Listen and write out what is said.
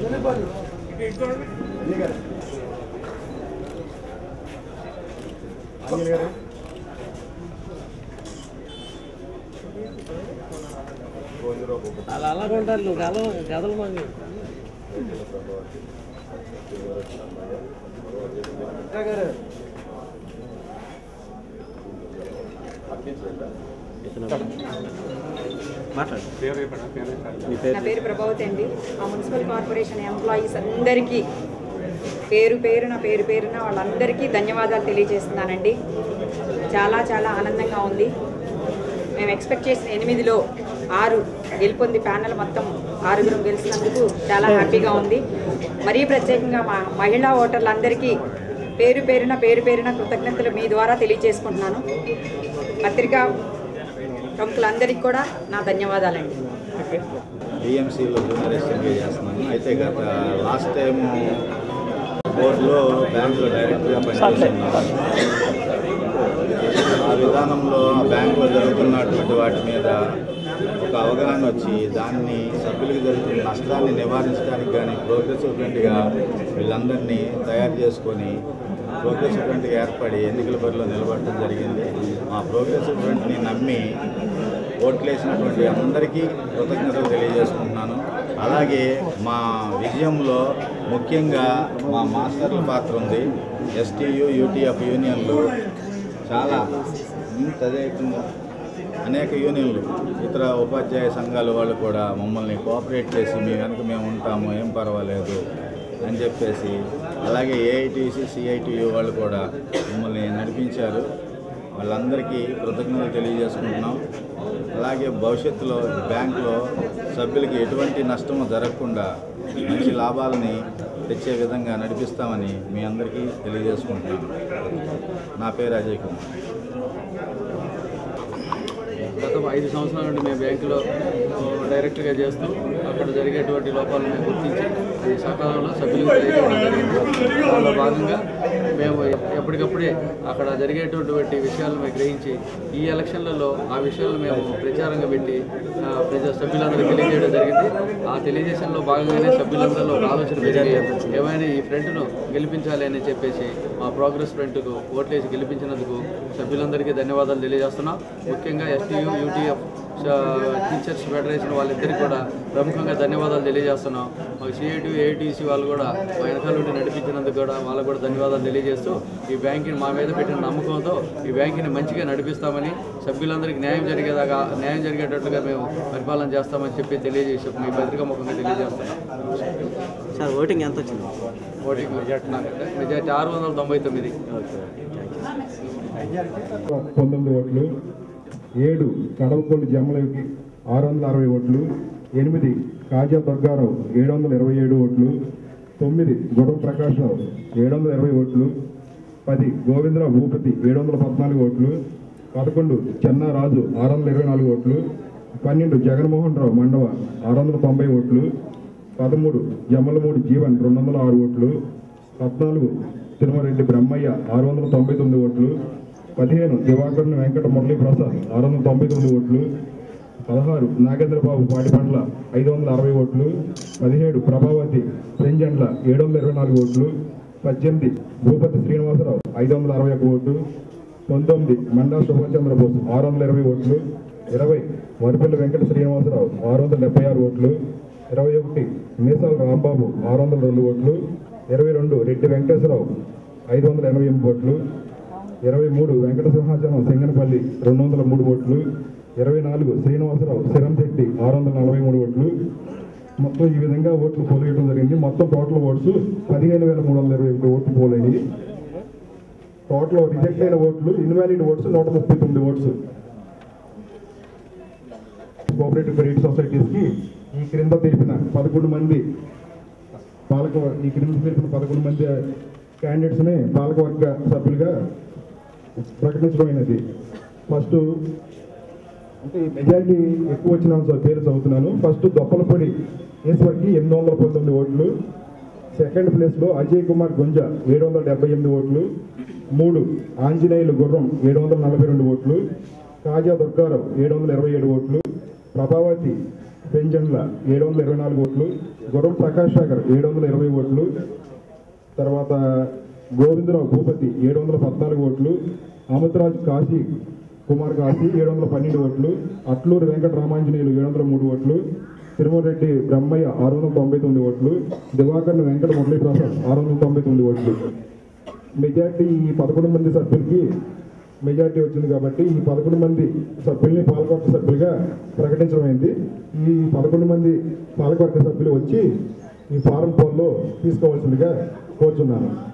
అలా అలాగే ఉంటారు నువ్వు కథలు కథలు మాకు నా పేరు ప్రభావతి అండి ఆ మున్సిపల్ కార్పొరేషన్ ఎంప్లాయీస్ అందరికీ పేరు పేరున పేరు పేరున వాళ్ళందరికీ ధన్యవాదాలు తెలియజేస్తున్నానండి చాలా చాలా ఆనందంగా ఉంది మేము ఎక్స్పెక్ట్ చేసిన ఎనిమిదిలో ఆరు గెలుపొంది ప్యానల్ మొత్తం ఆరుగురం గెలిచినందుకు చాలా హ్యాపీగా ఉంది మరీ ప్రత్యేకంగా మా మహిళా ఓటర్లందరికీ పేరు పేరున పేరు పేరున కృతజ్ఞతలు మీ ద్వారా తెలియజేసుకుంటున్నాను పత్రికా ప్రముఖులందరికీ కూడా నా ధన్యవాదాలండి టీఎంసీలో జూనియర్ అసిస్టెంట్గా చేస్తున్నాను అయితే గత లాస్ట్ టైం బోర్డులో బ్యాంకులో డైరెక్ట్గా పనిచేస్తున్నాను ఆ విధానంలో ఆ బ్యాంకులో జరుగుతున్నటువంటి వాటి మీద ఒక అవగాహన వచ్చి దాన్ని సభ్యులకు జరుగుతున్న నష్టాన్ని నివారించడానికి కానీ ప్రోగ్రెసివ్ ఫ్రంట్గా వీళ్ళందరినీ తయారు చేసుకొని ప్రోగ్రెసివ్ ఫ్రంట్గా ఏర్పడి ఎన్నికల బరిలో నిలబడటం జరిగింది ఆ ప్రోగ్రెసివ్ ఫ్రంట్ని నమ్మి ఓట్లేసినటువంటి అందరికీ కృతజ్ఞతలు తెలియజేసుకుంటున్నాను అలాగే మా విజయంలో ముఖ్యంగా మా మాస్టర్ల పాత్ర ఉంది ఎస్టీయు యూటీఎఫ్ యూనియన్లు చాలా ఉమ్, తదేకంగా అనేక యూనియన్లు ఇతర ఉపాధ్యాయ సంఘాల వాళ్ళు కూడా మమ్మల్ని కోఆపరేట్ చేసి మీ వెనక మేము ఉంటాము ఏం పర్వాలేదు అని చెప్పేసి అలాగే ఏఐటీసీ సిఐటియు వాళ్ళు కూడా మమ్మల్ని నడిపించారు వాళ్ళందరికీ కృతజ్ఞతలు తెలియజేసుకుంటున్నాం అలాగే భవిష్యత్తులో ఈ బ్యాంకులో సభ్యులకి ఎటువంటి నష్టము జరగకుండా మంచి లాభాలని తెచ్చే విధంగా నడిపిస్తామని మీ అందరికీ తెలియజేసుకుంటున్నాను నా పేరు అజయ్ కుమార్ గత ఐదు సంవత్సరాల నుండి మేము బ్యాంకులో ఆ, డైరెక్ట్గా చేస్తూ అక్కడ జరిగేటువంటి లోపాలను మేము గుర్తించి ఈ సకాలంలో సభ్యులకు తెలియజేయడం జరిగింది దానిలో భాగంగా మేము ఎప్- ఎప్పటికప్పుడే అక్కడ జరిగేటటువంటి విషయాలను మేము గ్రహించి ఈ ఎలక్షన్లలో ఆ విషయాలను మేము ప్రచారంగా పెట్టి ఆ, ప్రజా సభ్యులందరికీ తెలియజేయడం జరిగింది ఆ తెలియజేషన్లో భాగంగానే సభ్యులందరిలో ఒక ఆలోచన పెరిగి ఏమైనా ఈ ఫ్రంట్ను గెలిపించాలి అని చెప్పేసి మా ప్రోగ్రెస్ ఫ్రంట్కు ఓట్లేసి గెలిపించినందుకు సభ్యులందరికీ ధన్యవాదాలు తెలియజేస్తున్నాం ముఖ్యంగా ఎస్టీయూ యూటీఎఫ్ టీచర్స్ ఫెడరేషన్ వాళ్ళిద్దరికీ కూడా ప్రముఖంగా ధన్యవాదాలు తెలియజేస్తున్నాం మాకు సిఐటి ఏఐటీసీ వాళ్ళు కూడా మా వెనకాల నుండి నడిపించినందుకు కూడా వాళ్ళకు కూడా ధన్యవాదాలు తెలియజేస్తూ ఈ బ్యాంకుని మా మీద పెట్టిన నమ్మకంతో ఈ బ్యాంకుని మంచిగా నడిపిస్తామని సభ్యులందరికీ న్యాయం జరిగేదాకా న్యాయం జరిగేటట్లుగా మేము పరిపాలన చేస్తామని చెప్పి తెలియజేసి మీ పత్రికా ముఖంగా తెలియజేస్తున్నాం సార్ ఓటింగ్ ఎంత వచ్చింది ఓటింగ్ మెజార్టీ ఆరు వందల తొంభై తొమ్మిది పంతొమ్మిది ఓట్లు ఏడు కడవకొల్లు జమ్మలకి ఆరు వందల అరవై ఓట్లు ఎనిమిది కాజా దుర్గారావు ఏడు వందల ఇరవై ఏడు ఓట్లు తొమ్మిది గొడవ ప్రకాశ్రావు ఏడు వందల ఇరవై ఓట్లు పది గోవిందరావు భూపతి ఏడు వందల పద్నాలుగు ఓట్లు పదకొండు చెన్నారాజు ఆరు వందల ఇరవై నాలుగు ఓట్లు పన్నెండు జగన్మోహన్ రావు మండవ ఆరు వందల తొంభై ఓట్లు పదమూడు జమ్మలమూడి జీవన్ రెండు వందల ఆరు ఓట్లు పద్నాలుగు తిరుమరెడ్డి బ్రహ్మయ్య ఆరు వందల తొంభై తొమ్మిది ఓట్లు పదిహేను దివాకరుని వెంకట మురళీ ప్రసాద్ ఆరు వందల తొంభై తొమ్మిది ఓట్లు పదహారు నాగేంద్రబాబు పాటిపండ్ల ఐదు వందల అరవై ఓట్లు పదిహేడు ప్రభావతి రెంజండ్ల ఏడు వందల ఇరవై నాలుగు ఓట్లు పద్దెనిమిది భూపతి శ్రీనివాసరావు ఐదు వందల అరవై ఒక ఓటు పంతొమ్మిది మండా సుభాష్ చంద్రబోస్ ఆరు వందల ఇరవై ఓట్లు ఇరవై వరిపల్లి వెంకట శ్రీనివాసరావు ఆరు వందల డెబ్బై ఆరు ఓట్లు ఇరవై ఒకటి మీసాల రాంబాబు ఆరు వందల రెండు ఓట్లు ఇరవై రెండు రెడ్డి వెంకటేశ్వరరావు ఐదు వందల ఎనభై ఎనిమిది ఓట్లు ఇరవై మూడు వెంకట సింహాచలం సింగనపల్లి రెండు వందల మూడు ఓట్లు ఇరవై నాలుగు శ్రీనివాసరావు శిరంశెట్టి ఆరు వందల నలభై మూడు ఓట్లు మొత్తం ఈ విధంగా ఓట్లు పోలేయడం జరిగింది మొత్తం టోటల్ ఓట్స్ పదిహేను వేల మూడు వందల ఇరవై ఒకటి ఓట్లు పోలేని టోటల్ రిజెక్ట్ అయిన ఓట్లు ఇన్వాలిడ్ ఓట్స్ నూట ముప్పై తొమ్మిది ఓట్స్ కోఆపరేటివ్ క్రెడిట్ సొసైటీస్కి ఈ క్రింద తెలిపిన పదకొండు మంది పాలక ఈ క్రింద తెలిపిన పదకొండు మంది క్యాండిడేట్స్ని పాలకవర్గ సభ్యులుగా ప్రకటించడమైనది ఫస్ట్ అంటే మెజారిటీ ఎక్కువ వచ్చిన సార్ పేరు చదువుతున్నాను ఫస్ట్ దొప్పలపొడి ఈశ్వర్కి ఎనిమిది వందల పంతొమ్మిది ఓట్లు సెకండ్ ప్లేస్లో అజయ్ కుమార్ గుంజ ఏడు వందల డెబ్బై ఎనిమిది ఓట్లు మూడు ఆంజనేయులు గుర్రం ఏడు వందల నలభై రెండు ఓట్లు కాజా దుర్గారావు ఏడు వందల ఇరవై ఏడు ఓట్లు ప్రభావతి పెంజండ్ల ఏడు వందల ఇరవై నాలుగు ఓట్లు గురం ప్రకాష్ సాగర్ ఏడు వందల ఇరవై ఓట్లు తర్వాత గోవిందరావు భూపతి ఏడు వందల పద్నాలుగు ఓట్లు అమృతరాజ్ కాశీ కుమార్ కాశీ ఏడు వందల పన్నెండు ఓట్లు అట్లూరు వెంకట రామాంజనేయులు ఏడు వందల మూడు ఓట్లు తిరుమలరెడ్డి బ్రహ్మయ్య ఆరు వందల తొంభై తొమ్మిది ఓట్లు దివాకర్ వెంకట మురళీప్రసాద్ ఆరు వందల తొంభై తొమ్మిది ఓట్లు మెజార్టీ ఈ పదకొండు మంది సభ్యులకి మెజార్టీ వచ్చింది కాబట్టి ఈ పదకొండు మంది సభ్యుల్ని పాలకవర్గ సభ్యులుగా ప్రకటించడమైంది ఈ పదకొండు మంది పాలకవర్గ సభ్యులు వచ్చి ఈ ఫారం పోల్లో తీసుకోవాల్సిందిగా కోరుచున్నాను